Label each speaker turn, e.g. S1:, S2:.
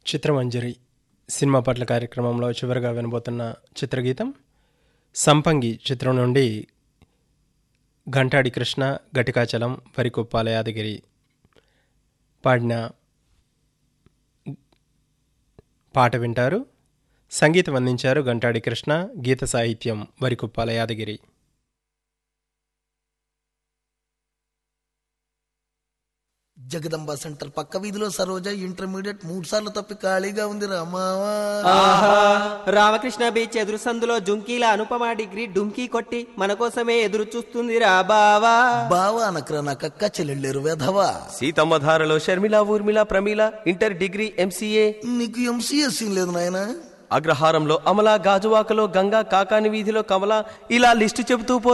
S1: చిత్రమంజరి cinema పట్ల కార్యక్రమంలో చివరిగా వినబోతున్న చిత్రగీతం సంపంగి చిత్రం నుండి ఘంటాడి కృష్ణ ఘటికాచలం వరికొప్పాల యాదగిరి పాడిన పాట వింటారు సంగీతం అందించారు ఘంటాడి కృష్ణ గీత సాహిత్యం వరికుప్పాల యాదగిరి
S2: జగదంబ సెంటర్ పక్క వీధిలో సరోజ ఇంటర్మీడియట్ మూడు సార్లు తప్పి ఖాళీగా ఉంది రామావా
S3: ఆహా రామకృష్ణ బీచ్ ఎదురు సందులో జుంకీల అనుపమ డిగ్రీ డుంకీ కొట్టి మన కోసమే ఎదురు చూస్తుంది రా బావా
S2: బావా అనకరా నా కక్క చెల్లెళ్ళేరు వెధవా
S4: సీతమ్మధారలో Sharmila Urmila Pramila inter degree MCA
S2: నీకు ఎంసీఎస్ సీన్ లేదు నాయనా
S4: అగ్రహారంలో అమల గాజువాకలో గంగా కాకాని వీధిలో కమల ఇలా లిస్టు చెబుతూ పో